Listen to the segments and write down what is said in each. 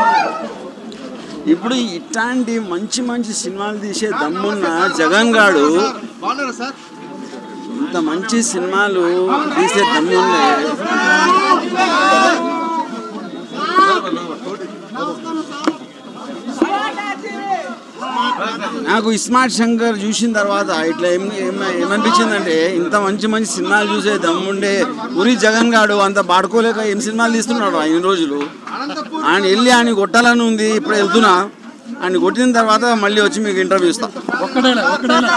ఇప్పుడు ఇట్లాంటి మంచి మంచి సినిమాలు తీసే దమ్మున్న జగన్ గాడు బాగున్నారా సార్ ఇంత మంచి సినిమాలు తీసే దమ్ముండే నాకు ఇస్మార్ట్ శంకర్ చూసిన తర్వాత ఇట్లా ఏం ఏం- ఏమనిపించిందంటే ఇంత మంచి మంచి సినిమాలు చూసే దమ్ముండే ఉరి జగన్ గాడు అంత పాడుకోలేక ఏం సినిమాలు తీస్తున్నాడు ఆయన రోజులు ఆయన వెళ్ళి ఆయన కొట్టాలని ఉంది ఇప్పుడు వెళ్తున్నా ఆయన కొట్టిన తర్వాత మళ్ళీ వచ్చి మీకు ఇంటర్వ్యూ ఇస్తా ఒక్కడేనా ఒక్కడేనా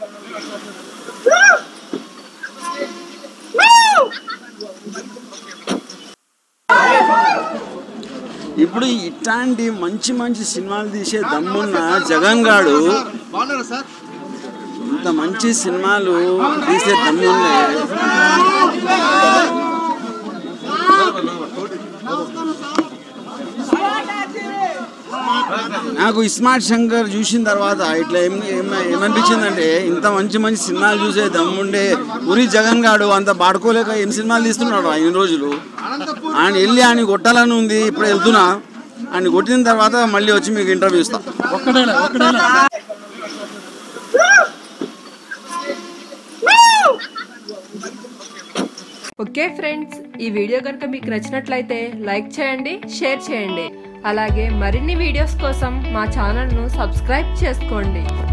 ఇప్పుడు ఇట్లాంటి మంచి మంచి సినిమాలు తీసే దమ్మున్న జగన్ గాడు బాగున్నారా సార్ ఇంత మంచి సినిమాలు తీసే దమ్ముండే నాకు ఇస్మార్ట్ శంకర్ చూసిన తర్వాత ఇట్లా ఏం ఏం- ఏమనిపించిందంటే ఇంత మంచి మంచి సినిమాలు చూసే దమ్ముండే ఉరి జగన్ గాడు అంత పాడుకోలేక ఏం సినిమాలు తీస్తున్నాడు ఆయన రోజులు ఆయన వెళ్ళి ఆయన కొట్టాలని ఉంది ఇప్పుడు వెళ్తున్నా ఆయన కొట్టిన తర్వాత మళ్ళీ వచ్చి మీకు ఇంటర్వ్యూ ఇస్తా ఒక్కడేనా ఒక్కడేనా ఓకే ఫ్రెండ్స్ ఈ వీడియో కనుక మీకు నచ్చినట్లయితే లైక్ చేయండి షేర్ చేయండి అలాగే మరిన్ని వీడియోస్ కోసం మా ఛానల్ను సబ్స్క్రైబ్ చేసుకోండి